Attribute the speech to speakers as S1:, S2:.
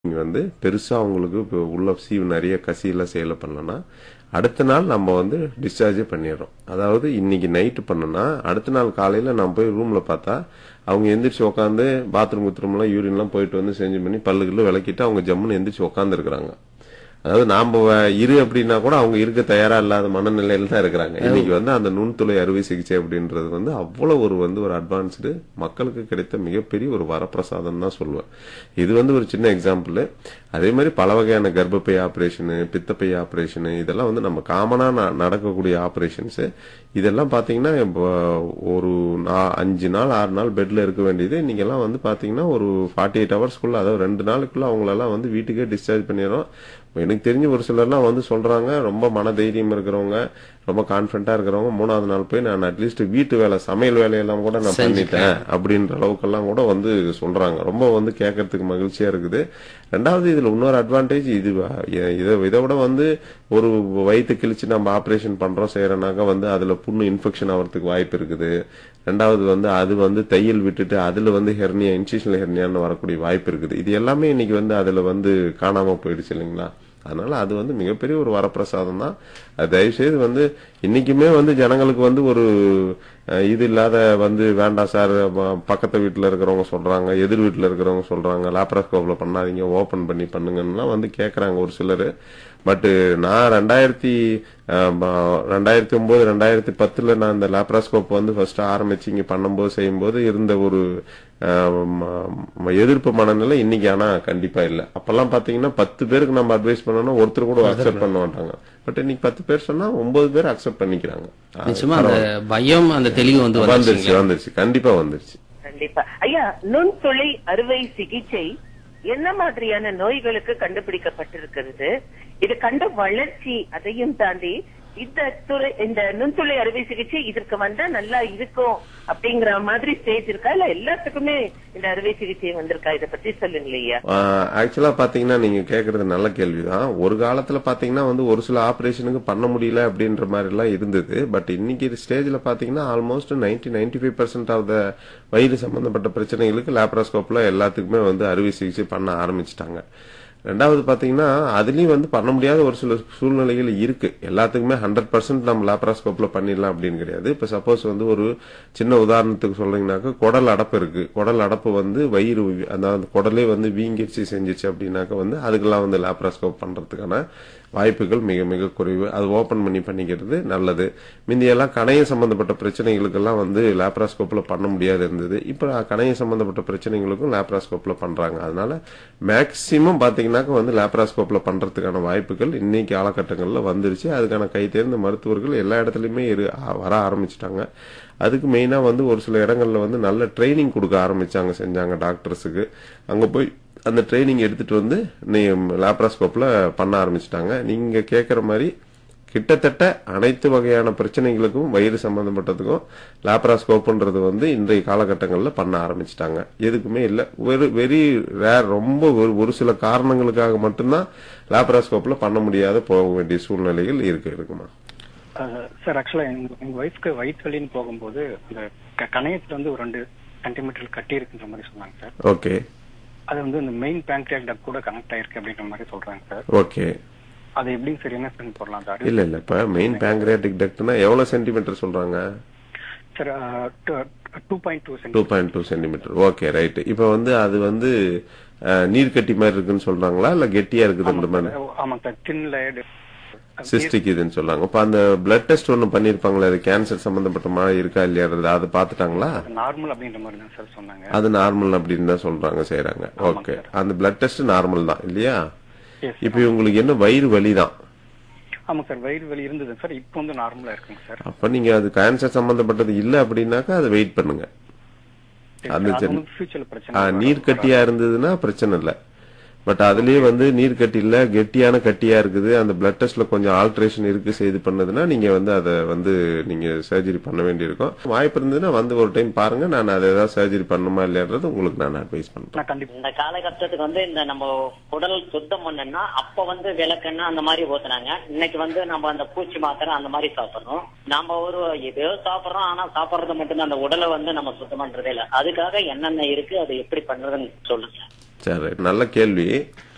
S1: நீங்க வந்து பெருசா அவங்களுக்கு இப்போ உள்ள சீவு நிறைய கசியெல்லாம் சேலை பண்ணலன்னா அடுத்த நாள் நம்ம வந்து டிஸ்சார்ஜே பண்ணிடுறோம் அதாவது இன்னைக்கு நைட்டு பண்ணனா அடுத்த நாள் காலையில நம்ம போய் ரூம்ல பார்த்தா அவங்க எந்திரிச்சு உட்காந்து பாத்ரூம் குத்ரூம்லாம் யூரின்லாம் போயிட்டு வந்து செஞ்சு பண்ணி பல்லுக்குள்ள விளக்கிட்டு அவங்க ஜம்முன்னு எந்திரிச்சு உட்காந்துருக்குறாங்க அதாவது நாம வ- இரு அப்படின்னா கூட அவங்க இருக்க தயாரா இல்லாத மனநிலையில தான் இருக்கிறாங்க இன்னைக்கு வந்து அந்த நுண்துளை அறுவை சிகிச்சை அப்படின்றது வந்து அவ்வளவு ஒரு வந்து ஒரு அட்வான்ஸ்டு மக்களுக்கு கிடைத்த மிகப்பெரிய ஒரு வரப்பிரசாதம் தான் சொல்லுவேன் இது வந்து ஒரு சின்ன எக்ஸாம்பிள் அதே மாதிரி பல வகையான கர்ப்பப்பை ஆபரேஷனு பித்தப்பை ஆபரேஷனு இதெல்லாம் வந்து நம்ம காமனா ந- நடக்கக்கூடிய ஆபரேஷன்ஸ் இதெல்லாம் பாத்தீங்கன்னா இப்போ ஒரு நா- அஞ்சு நாள் ஆறு நாள் பெட்ல இருக்க வேண்டியது இன்னைக்கு எல்லாம் வந்து பாத்தீங்கன்னா ஒரு ஃபார்ட்டி எயிட் ஹவர்ஸ்க்குள்ள அதாவது ரெண்டு நாளுக்குள்ள அவங்களெல்லாம் வந்து வீட்டுக்கே டிஸ்சார்ஜ் பண்ணிடுறோம் எனக்கு தெரிஞ்சு ஒரு சிலர்லாம் வந்து சொல்றாங்க ரொம்ப மன தைரியம் இருக்கிறவங்க ரொம்ப கான்பிடண்டா இருக்கிறவங்க மூணாவது நாள் போய் நான் அட்லீஸ்ட் வீட்டு வேலை சமையல் வேலையெல்லாம் கூட நான் பண்ணிட்டேன் அப்படின்ற அளவுக்கெல்லாம் கூட வந்து சொல்றாங்க ரொம்ப வந்து கேட்கறதுக்கு மகிழ்ச்சியா இருக்குது ரெண்டாவது இதுல இன்னொரு அட்வான்டேஜ் இது இ- இதை இதை விட வந்து ஒரு வயிற்று கிழிச்சு நம்ம ஆபரேஷன் பண்றோம் செய்யறனாக்க வந்து அதுல புண்ணு இன்ஃபெக்ஷன் ஆகிறதுக்கு வாய்ப்பு இருக்குது ரெண்டாவது வந்து அது வந்து தையல் விட்டுட்டு அதுல வந்து ஹெர்னியா இன்சிஷனல் ஹெர்னியான்னு வரக்கூடிய வாய்ப்பு இருக்குது இது எல்லாமே இன்னைக்கு வந்து அதுல வந்து காணாம போயிடுச்சு இல்லைங்களா அதனால அது வந்து மிகப்பெரிய ஒரு வரப்பிரசாதம் தான் அது தயவு செய்து வந்து இன்னைக்குமே வந்து ஜனங்களுக்கு வந்து ஒரு அஹ், இது இல்லாத வந்து வேண்டாம் சார் ப- பக்கத்து வீட்டுல இருக்கிறவங்க சொல்றாங்க எதிர் வீட்டுல இருக்கிறவங்க சொல்றாங்க லேப்ராஸ்கோப்ல பண்ணாதீங்க ஓபன் பண்ணி பண்ணுங்கன்னுலாம் வந்து கேக்குறாங்க ஒரு சிலர் பட் நான் ரெண்டாயிரத்தி அஹ், ப- ரெண்டாயிரத்தி ஒன்பது ரெண்டாயிரத்தி பத்துல நான் இந்த லேப்ராஸ்கோப் வந்து ஃபர்ஸ்ட் ஆரம்பிச்சு இங்க பண்ணும்போது செய்யும்போது இருந்த ஒரு அஹ், ம- ம- எதிர்ப்பு மனநிலை இன்னைக்கு ஆனா கண்டிப்பா இல்ல அப்பெல்லாம் பாத்தீங்கன்னா பத்து பேருக்கு நம்ம அட்வைஸ் பண்ணோம்னா ஒருத்தர் கூட அக்செப்ட் பண்ண மாட்டாங்க பட் இன்னைக்கு பத்து பேர் சொன்னா ஒன்பது பேர் அக்செப்ட் பண்ணிக்கிறாங்க
S2: நிச்சயமா அந்த பயம் அந்த தெளிவு வந்து
S1: வந்துருச்சு
S2: வந்துருச்சு
S1: வந்துருச்சு கண்டிப்பா வந்துருச்சு
S3: கண்டிப்பா ஐயா நுண்துளை அறுவை சிகிச்சை என்ன மாதிரியான நோய்களுக்கு கண்டுபிடிக்கப்பட்டிருக்கிறது இது கண்ட வளர்ச்சி அதையும் தாண்டி இந்த துறை இந்த நுண்துளை அறுவை சிகிச்சை இதற்கு வந்தா நல்லா இருக்கும் அப்படிங்கிற மாதிரி ஸ்டேஜ் இருக்கா இல்ல எல்லாத்துக்குமே இந்த அறுவை சிகிச்சை வந்திருக்கா இத பத்தி சொல்லுங்க ஐயா
S1: ஆக்சுவலா பாத்தீங்கன்னா நீங்க கேக்குறது நல்ல கேள்விதான் ஒரு காலத்துல பாத்தீங்கன்னா வந்து ஒரு சில ஆபரேஷனுக்கு பண்ண முடியல அப்படின்ற மாதிரி எல்லாம் இருந்தது பட் இன்னைக்கு ஸ்டேஜ்ல பாத்தீங்கன்னா almost 90 95% five percent of the வயிறு சம்பந்தப்பட்ட பிரச்சனைகளுக்கு லேப்ராஸ்கோப்ல எல்லாத்துக்குமே வந்து அறுவை சிகிச்சை பண்ண ஆரம்பிச்சிட்டாங்க ரெண்டாவது பாத்தீங்கன்னா அதுலயும் வந்து பண்ண முடியாத ஒரு சில சூழ்நிலைகள் இருக்கு எல்லாத்துக்குமே ஹண்ட்ரட் பர்சன்ட் நம்ம லேப்ராஸ்கோப்ல பண்ணிடலாம் அப்படின்னு கிடையாது இப்ப சப்போஸ் வந்து ஒரு சின்ன உதாரணத்துக்கு சொல்றீங்கன்னாக்க குடல் அடப்பு இருக்கு குடல் அடப்பு வந்து வயிறு வி- அதாவது குடலே வந்து வீங்கிருச்சு செஞ்சிச்சு அப்படின்னாக்க வந்து அதுக்கெல்லாம் வந்து லேப்ராஸ்கோப் பண்றதுக்கான வாய்ப்புகள் மிக மிக குறைவு அது ஓபன் பண்ணி பண்ணிக்கிறது நல்லது முந்தியெல்லாம் கணையம் சம்பந்தப்பட்ட பிரச்சனைகளுக்கெல்லாம் வந்து லேப்ராஸ்கோப்ல பண்ண முடியாது இருந்தது இப்ப கணையம் சம்பந்தப்பட்ட பிரச்சனைகளுக்கும் லேப்ராஸ்கோப்ல பண்றாங்க அதனால மேக்சிமம் பாத்தீங்கன்னாக்க வந்து லேப்ராஸ்கோப்ல பண்றதுக்கான வாய்ப்புகள் இன்னைக்கு காலகட்டங்கள்ல வந்துருச்சு அதுக்கான கை தேர்ந்த மருத்துவர்கள் எல்லா இடத்துலயுமே இரு- ஆ- வர ஆரம்பிச்சிட்டாங்க அதுக்கு மெயினா வந்து ஒரு சில இடங்கள்ல வந்து நல்ல ட்ரைனிங் கொடுக்க ஆரம்பிச்சாங்க செஞ்சாங்க டாக்டர்ஸுக்கு அங்க போய் அந்த ட்ரைனிங் எடுத்துட்டு வந்து நீ லேப்ராஸ்கோப்ல பண்ண ஆரம்பிச்சிட்டாங்க நீங்க கேக்குற மாதிரி கிட்டத்தட்ட அனைத்து வகையான பிரச்சனைகளுக்கும் வயிறு சம்பந்தப்பட்டதுக்கும் லேப்ராஸ்கோப்ன்றது வந்து இன்றைய காலகட்டங்களில் பண்ண ஆரம்பிச்சிட்டாங்க எதுக்குமே இல்லை வெறு வெரி ரேர் ரொம்ப ஒரு ஒரு சில காரணங்களுக்காக மட்டும்தான் லேப்ராஸ்கோப்ல பண்ண முடியாத போக வேண்டிய சூழ்நிலைகள் இருக்கு இருக்குமா
S4: சார் ஆக்சுவலா எங்க எங்க ஒய்ஃப்க்கு வயிற்று வலின்னு போகும்போது அந்த க- கணையத்துல வந்து ஒரு ரெண்டு சென்டிமீட்டர் கட்டி இருக்குன்ற மாதிரி சொன்னாங்க சார்
S1: ஓகே
S4: அது வந்து இந்த மெயின் பேங்க்ரியாக் டக் கூட கனெக்ட் ஆயிருக்கு அப்படின்ற மாதிரி சொல்றாங்க சார்
S1: ஓகே
S4: அது எப்படிங்க சார் என்ன சார் போடலாம் சார்
S1: இல்ல இல்ல இப்ப மெயின் பேங்க்ரியாட்டிக் டக்ட்னா எவ்வளவு சென்டிமீட்டர் சொல்றாங்க
S4: sir two point two
S1: two point two centimetre okay right இப்ப வந்து அது வந்து அஹ், நீர்க்கட்டி மாதிரி இருக்குன்னு சொல்றாங்களா இல்ல கெட்டியா இருக்குதுன்ற மாதிரி
S4: ஆமாங்க சார் தின் லேயர்டு
S1: சிஸ்டிக் இதுன்னு சொல்றாங்க இப்ப அந்த பிளட் டெஸ்ட் ஒண்ணு பண்ணிருப்பாங்களே அது கேன்சர் சம்பந்தப்பட்ட மாதிரி இருக்கா இல்லையாறது அதை பாத்துட்டாங்களா
S4: நார்மல் அப்படின்ற மாதிரி தான் சார் சொன்னாங்க
S1: அது நார்மல் அப்படின்னு தான் சொல்றாங்க செய்யறாங்க ஓகே அந்த பிளட் டெஸ்ட் நார்மல் தான் இல்லையா
S4: Yes,
S1: இப்ப உங்களுக்கு என்ன வயிறு வலி தான்
S4: ஆமாங்க சார் வயிறு வலி இருந்தது சார் இப்போ வந்து நார்மலா இருக்குங்க சார்
S1: அப்ப நீங்க அது கேன்சர் சம்பந்தப்பட்டது இல்ல அப்படின்னாக்கா அதை வெயிட் பண்ணுங்க அந்த
S4: அது
S1: ஜென்-
S4: வந்து ஃபியூச்சர்ல
S1: ஆ,
S4: பிரச்சனை
S1: நீர் கட்டியா இருந்ததுன்னா பிரச்சனை இல்ல பட் அதுலயே வந்து நீர் கட்டி இல்ல கெட்டியான கட்டியா இருக்குது அந்த பிளட் டெஸ்ட்ல கொஞ்சம் ஆல்ட்ரேஷன் இருக்கு செய்து பண்ணதுன்னா நீங்க வந்து அதை வந்து நீங்க சர்ஜரி பண்ண வேண்டியிருக்கும் வாய்ப்பு இருந்ததுன்னா வந்து ஒரு டைம் பாருங்க நான் அதை ஏதாவது சர்ஜரி பண்ணுமா இல்லையான்றது உங்களுக்கு நான் அட்வைஸ் பண்றேன்
S4: நான் கண்டிப்பா
S5: இந்த காலகட்டத்துக்கு வந்து இந்த நம்ம உடல் சுத்தம் பண்ணனா அப்ப வந்து விளக்கெண்ணெய் அந்த மாதிரி ஊத்துனாங்க இன்னைக்கு வந்து நம்ம அந்த பூச்சி மாத்திரை அந்த மாதிரி சாப்பிடுறோம் நாம ஒரு ஏதோ சாப்பிடுறோம் ஆனா சாப்பிடுறது மட்டும்தான் அந்த உடலை வந்து நம்ம சுத்தம் பண்றதே இல்ல அதுக்காக என்னென்ன இருக்கு அதை எப்படி பண்றதுன்னு சொல்லுங்க
S1: சரி நல்ல கேள்வி